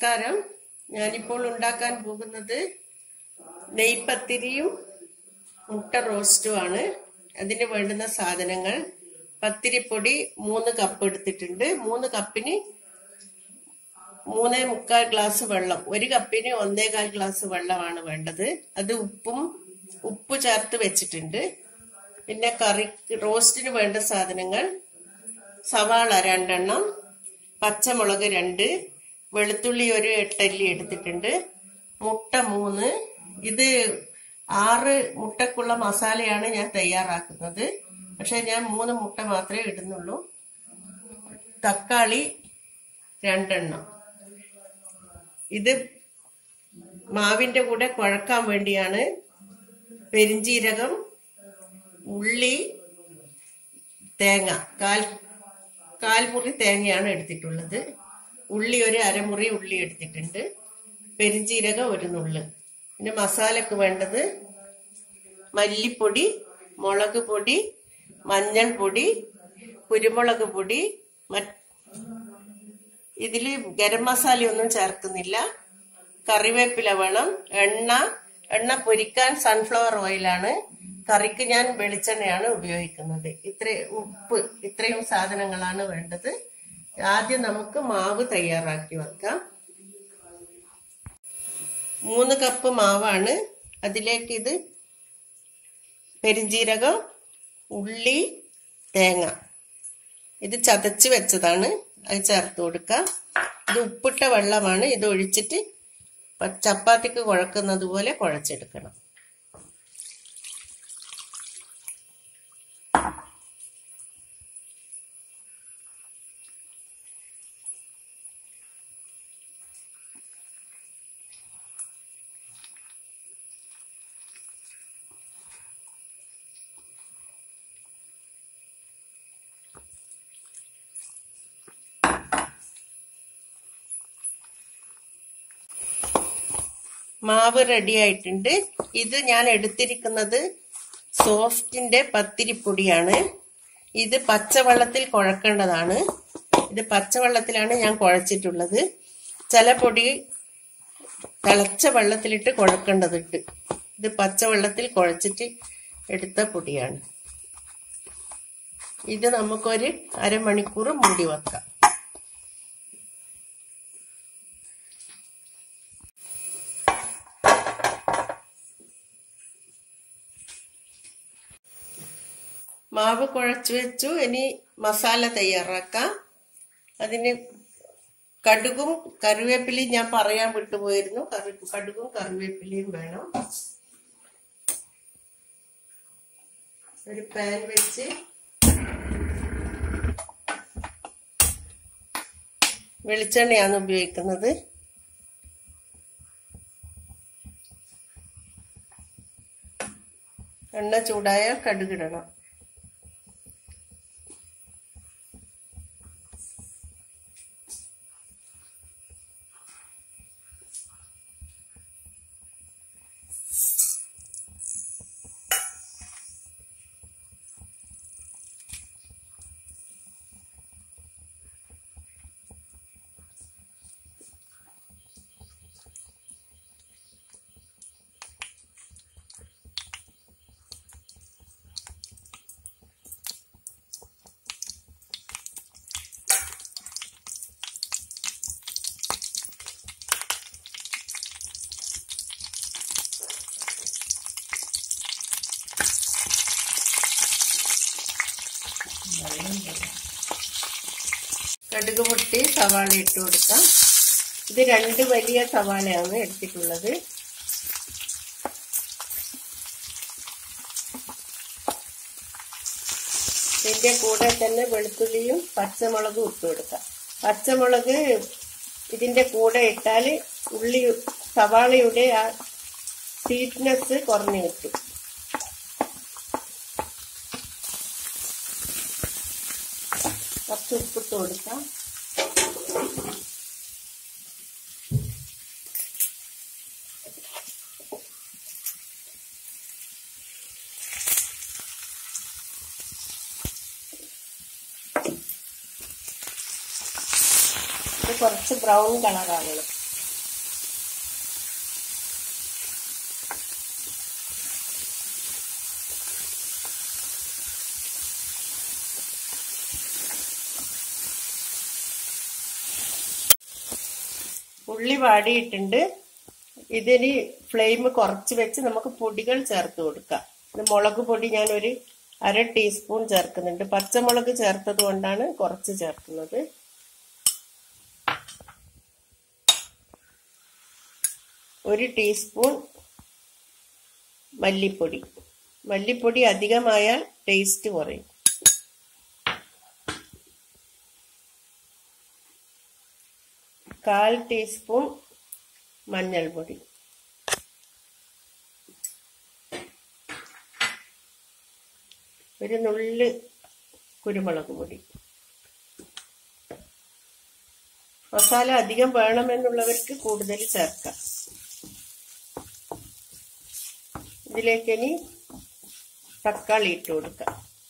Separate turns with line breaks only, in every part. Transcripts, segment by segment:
നമസ്കാരം ഞാനിപ്പോൾ ഉണ്ടാക്കാൻ പോകുന്നത് നെയ്പത്തിരിയും മുട്ട റോസ്റ്റുമാണ് അതിന് വേണ്ടുന്ന സാധനങ്ങൾ പത്തിരിപ്പൊടി മൂന്ന് കപ്പ് എടുത്തിട്ടുണ്ട് മൂന്ന് കപ്പിന് മൂന്നേ മുക്കാൽ ഗ്ലാസ് വെള്ളം ഒരു കപ്പിന് ഒന്നേകാൽ ഗ്ലാസ് വെള്ളമാണ് വേണ്ടത് അത് ഉപ്പും ഉപ്പ് ചേർത്ത് വെച്ചിട്ടുണ്ട് പിന്നെ കറി റോസ്റ്റിന് വേണ്ട സാധനങ്ങൾ സവാള രണ്ടെണ്ണം പച്ചമുളക് രണ്ട് വെളുത്തുള്ളി ഒരു എട്ടല്ലി എടുത്തിട്ടുണ്ട് മുട്ട മൂന്ന് ഇത് ആറ് മുട്ടക്കുള്ള മസാലയാണ് ഞാൻ തയ്യാറാക്കുന്നത് പക്ഷെ ഞാൻ മൂന്ന് മുട്ട മാത്രമേ ഇടുന്നുള്ളൂ തക്കാളി രണ്ടെണ്ണം ഇത് മാവിന്റെ കൂടെ കുഴക്കാൻ വേണ്ടിയാണ് പെരിഞ്ചീരകം ഉള്ളി തേങ്ങ കാൽ കാൽമുറി തേങ്ങയാണ് എടുത്തിട്ടുള്ളത് ഉള്ളി ഒരു അരമുറി ഉള്ളി എടുത്തിട്ടുണ്ട് പെരിഞ്ചീരകം ഒരു നുള്ള് പിന്നെ മസാലക്ക് വേണ്ടത് മല്ലിപ്പൊടി മുളക് പൊടി മഞ്ഞൾപ്പൊടി കുരുമുളക് പൊടി ഇതില് ഗരം മസാല ഒന്നും ചേർക്കുന്നില്ല കറിവേപ്പില വേണം എണ്ണ എണ്ണ പൊരിക്കാൻ സൺഫ്ലവർ ഓയിലാണ് കറിക്ക് ഞാൻ വെളിച്ചെണ്ണയാണ് ഉപയോഗിക്കുന്നത് ഇത്ര ഉപ്പ് ഇത്രയും സാധനങ്ങളാണ് വേണ്ടത് ആദ്യം നമുക്ക് മാവ് തയ്യാറാക്കി വെക്കാം മൂന്ന് കപ്പ് മാവാണ് അതിലേക്ക് ഇത് പെരിഞ്ചീരകം ഉള്ളി തേങ്ങ ഇത് ചതച്ച് വെച്ചതാണ് അത് ചേർത്ത് കൊടുക്കാം ഇത് ഉപ്പിട്ട വെള്ളമാണ് ഇത് ഒഴിച്ചിട്ട് ചപ്പാത്തിക്ക് കുഴക്കുന്നത് പോലെ കുഴച്ചെടുക്കണം മാവ് റെഡി ആയിട്ടുണ്ട് ഇത് ഞാൻ എടുത്തിരിക്കുന്നത് സോഫ്റ്റിന്റെ പത്തിരിപ്പൊടിയാണ് ഇത് പച്ചവെള്ളത്തിൽ കുഴക്കേണ്ടതാണ് ഇത് പച്ചവെള്ളത്തിലാണ് ഞാൻ കുഴച്ചിട്ടുള്ളത് ചില പൊടി തിളച്ച വെള്ളത്തിലിട്ട് കുഴക്കേണ്ടതുണ്ട് ഇത് പച്ചവെള്ളത്തിൽ കുഴച്ചിട്ട് എടുത്ത പൊടിയാണ് ഇത് നമുക്കൊരു അരമണിക്കൂർ മൂടി വെക്കാം മാവ് കുഴച്ചു വെച്ചു ഇനി മസാല തയ്യാറാക്കാം അതിന് കടുകും കറിവേപ്പിലയും ഞാൻ പറയാൻ വിട്ടുപോയിരുന്നു കറി കടുകും കറിവേപ്പിലയും വേണം ഒരു പാൻ വെച്ച് വെളിച്ചെണ്ണയാണ് ഉപയോഗിക്കുന്നത് എണ്ണ ചൂടായാൽ കടുകിടണം കടുക് പൊട്ടി സവാള ഇട്ട് കൊടുക്കാം ഇത് രണ്ട് വലിയ സവാളയാണ് എടുത്തിട്ടുള്ളത് ഇതിന്റെ കൂടെ തന്നെ വെളുത്തുള്ളിയും പച്ചമുളകും ഇട്ട് കൊടുക്കാം പച്ചമുളക് ഇതിന്റെ കൂടെ ഇട്ടാൽ ഉള്ളി സവാളയുടെ ആ സ്വീറ്റ്നെസ് കുറഞ്ഞു കിട്ടും കുറച്ച് ഉപ്പിട്ട് കൊടുക്കാം ഇത് കുറച്ച് ബ്രൗൺ കളറാകണം ഉള്ളി വാടിയിട്ടുണ്ട് ഇതിന് ഫ്ലെയിം കുറച്ച് വെച്ച് നമുക്ക് പൊടികൾ ചേർത്ത് കൊടുക്കാം ഇത് മുളക് പൊടി ഞാൻ ഒരു അര ടീസ്പൂൺ ചേർക്കുന്നുണ്ട് പച്ചമുളക് ചേർത്തത് കൊണ്ടാണ് കുറച്ച് ചേർക്കുന്നത് ഒരു ടീസ്പൂൺ മല്ലിപ്പൊടി മല്ലിപ്പൊടി അധികമായാൽ ടേസ്റ്റ് കുറയും കാൽ ടീസ്പൂൺ മഞ്ഞൾപ്പൊടി ഒരു നുള്ള് കുരുമുളക് പൊടി മസാല അധികം വേണമെന്നുള്ളവർക്ക് കൂടുതൽ ചേർക്കാം ഇതിലേക്ക് ഇനി തക്കാളി ഇട്ട് കൊടുക്കാം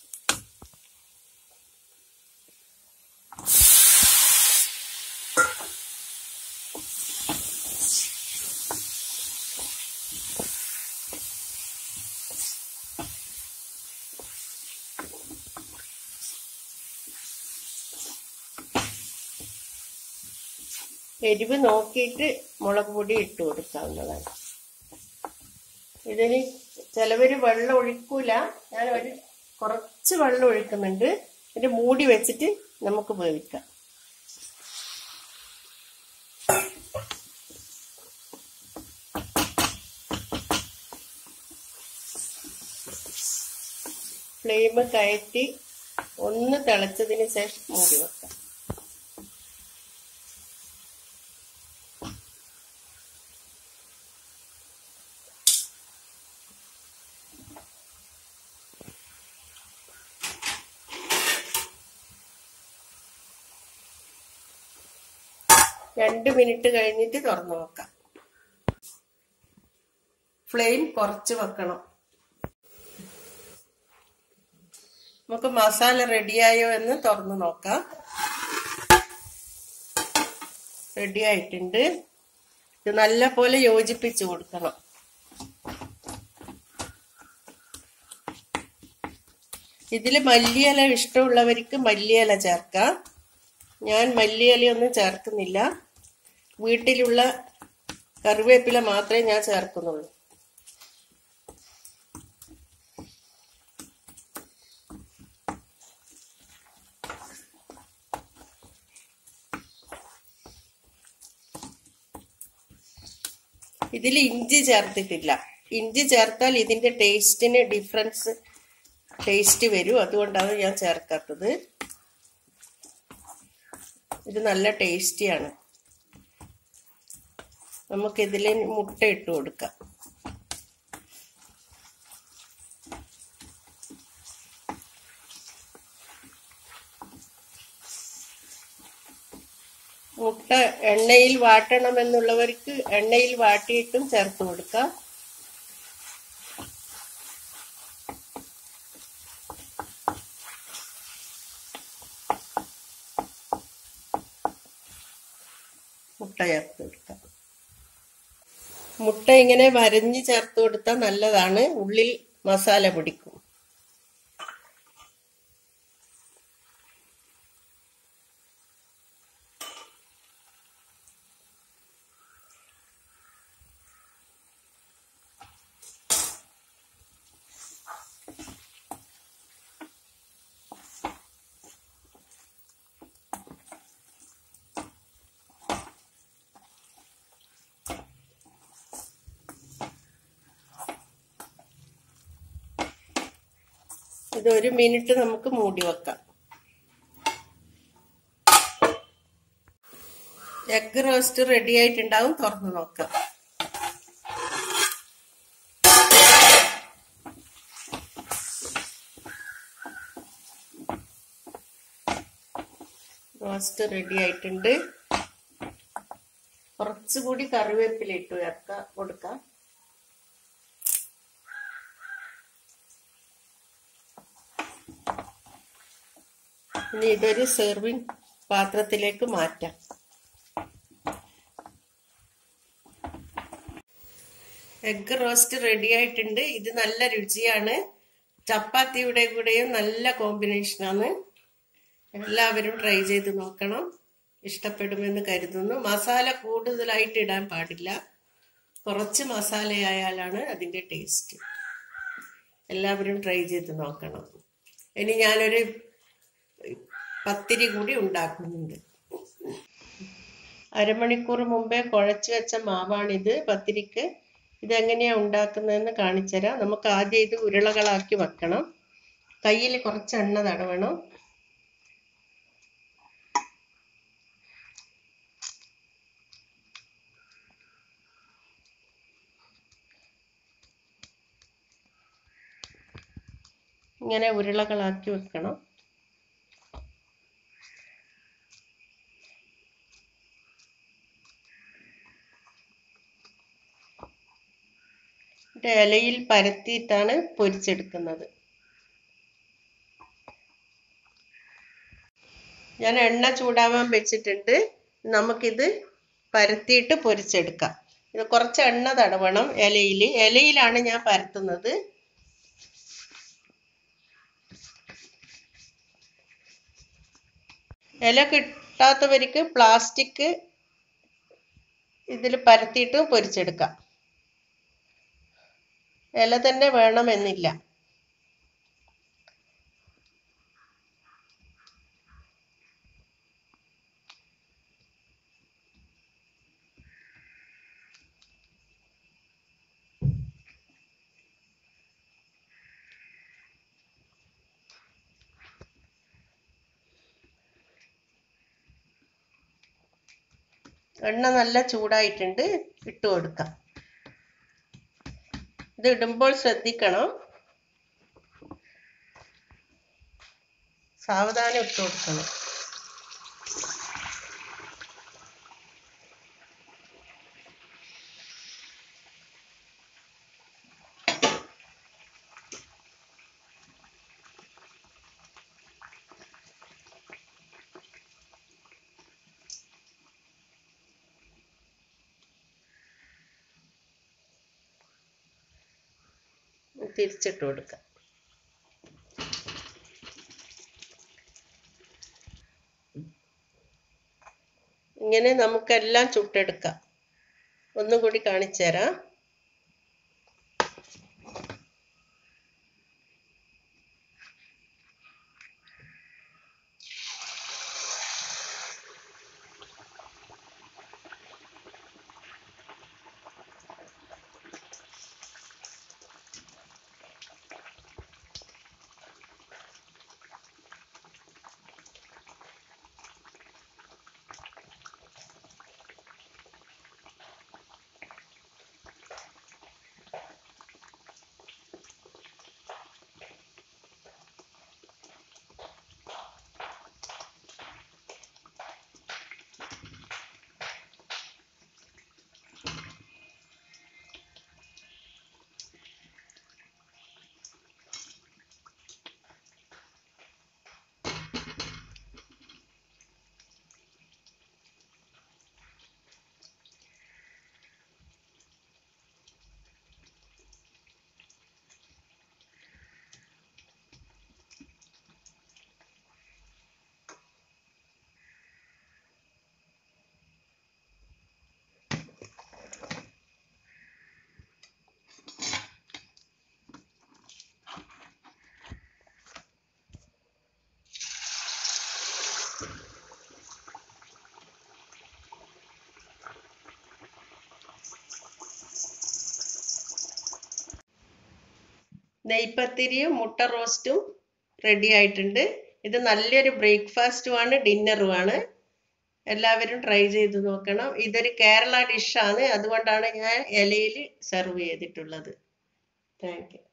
എരിവ് നോക്കിയിട്ട് മുളക് പൊടി ഇട്ട് കൊടുക്കാവുന്നതാണ് ഇതിന് ചിലവര് വെള്ളം ഒഴിക്കൂല ഞാൻ ഒരു കുറച്ച് വെള്ളം ഒഴിക്കുന്നുണ്ട് ഇത് മൂടി വെച്ചിട്ട് നമുക്ക് വേവിക്കാം ഫ്ലെയിം കയറ്റി ഒന്ന് തിളച്ചതിന് ശേഷം മൂടി വെക്കാം രണ്ട് മിനിറ്റ് കഴിഞ്ഞിട്ട് തുറന്നു നോക്കാം ഫ്ലെയിം കുറച്ച് വെക്കണം നമുക്ക് മസാല റെഡിയായോ എന്ന് തുറന്നു നോക്കാം റെഡി ആയിട്ടുണ്ട് ഇത് നല്ല പോലെ യോജിപ്പിച്ചു കൊടുക്കണം ഇതിൽ മല്ലിയില ഇഷ്ടമുള്ളവർക്ക് മല്ലിയില ചേർക്കാം ഞാൻ മല്ലിയിലയൊന്നും ചേർക്കുന്നില്ല വീട്ടിലുള്ള കറിവേപ്പില മാത്രമേ ഞാൻ ചേർക്കുന്നുള്ളൂ ഇതിൽ ഇഞ്ചി ചേർത്തിട്ടില്ല ഇഞ്ചി ചേർത്താൽ ഇതിന്റെ ടേസ്റ്റിന് ഡിഫറൻസ് ടേസ്റ്റ് വരും അതുകൊണ്ടാണ് ഞാൻ ചേർക്കാത്തത് ഇത് നല്ല ടേസ്റ്റിയാണ് നമുക്കിതിൽ മുട്ട ഇട്ട് കൊടുക്കാം മുട്ട എണ്ണയിൽ വാട്ടണമെന്നുള്ളവർക്ക് എണ്ണയിൽ വാട്ടിയിട്ടും ചേർത്ത് കൊടുക്കാം മുട്ട ചേർത്ത് കൊടുക്കാം മുട്ട ഇങ്ങനെ വരഞ്ഞ് ചേർത്ത് കൊടുത്താൽ നല്ലതാണ് ഉള്ളിൽ മസാല പിടിക്കും ഇത് ഒരു മിനിറ്റ് നമുക്ക് മൂടി വെക്കാം എഗ് റോസ്റ്റ് റെഡി ആയിട്ടുണ്ടാവും തുറന്നു നോക്കാം റോസ്റ്റ് റെഡി ആയിട്ടുണ്ട് കുറച്ചുകൂടി കറിവേപ്പില ഇട്ട് ചേർക്കാം കൊടുക്കാം ഇനി ഇതൊരു സെർവിങ് പാത്രത്തിലേക്ക് മാറ്റാം എഗ് റോസ്റ്റ് റെഡി ആയിട്ടുണ്ട് ഇത് നല്ല രുചിയാണ് ചപ്പാത്തിയുടെ കൂടെയും നല്ല കോമ്പിനേഷനാണ് എല്ലാവരും ട്രൈ ചെയ്ത് നോക്കണം ഇഷ്ടപ്പെടുമെന്ന് കരുതുന്നു മസാല കൂടുതലായിട്ട് ഇടാൻ പാടില്ല കുറച്ച് മസാലയായാലാണ് അതിൻ്റെ ടേസ്റ്റ് എല്ലാവരും ട്രൈ ചെയ്ത് നോക്കണം ഇനി ഞാനൊരു പത്തിരി കൂടി ഉണ്ടാക്കുന്നുണ്ട് അരമണിക്കൂർ മുമ്പേ കുഴച്ച് വെച്ച മാവാണിത് പത്തിരിക്ക് ഇതെങ്ങനെയാണ് ഉണ്ടാക്കുന്നതെന്ന് കാണിച്ചുതരാം നമുക്ക് ആദ്യം ഇത് ഉരുളകളാക്കി വെക്കണം കയ്യിൽ കുറച്ച് എണ്ണ തടവണം ഇങ്ങനെ ഉരുളകളാക്കി വെക്കണം ഇലയിൽ പരത്തിയിട്ടാണ് പൊരിച്ചെടുക്കുന്നത് ഞാൻ എണ്ണ ചൂടാവാൻ വെച്ചിട്ടുണ്ട് നമുക്കിത് പരത്തിയിട്ട് പൊരിച്ചെടുക്കാം ഇത് കുറച്ച് എണ്ണ തടവണം ഇലയിൽ ഇലയിലാണ് ഞാൻ പരത്തുന്നത് ഇല കിട്ടാത്തവർക്ക് പ്ലാസ്റ്റിക് ഇതിൽ പരത്തിയിട്ട് പൊരിച്ചെടുക്കാം ഇല തന്നെ വേണമെന്നില്ല എണ്ണ നല്ല ചൂടായിട്ടുണ്ട് ഇട്ട് കൊടുക്കാം ഇത് ഇടുമ്പോൾ ശ്രദ്ധിക്കണം സാവധാനം ഇട്ട് കൊടുക്കണം തിരിച്ചിട്ട് കൊടുക്കാം ഇങ്ങനെ നമുക്കെല്ലാം ചുട്ടെടുക്കാം ഒന്നും കൂടി കാണിച്ചു തരാം നെയ്പത്തിരിയും മുട്ട റോസ്റ്റും റെഡി ആയിട്ടുണ്ട് ഇത് നല്ലൊരു ബ്രേക്ക്ഫാസ്റ്റുമാണ് ഡിന്നറുമാണ് എല്ലാവരും ട്രൈ ചെയ്ത് നോക്കണം ഇതൊരു കേരള ഡിഷാണ് അതുകൊണ്ടാണ് ഞാൻ ഇലയിൽ സെർവ് ചെയ്തിട്ടുള്ളത് താങ്ക് യു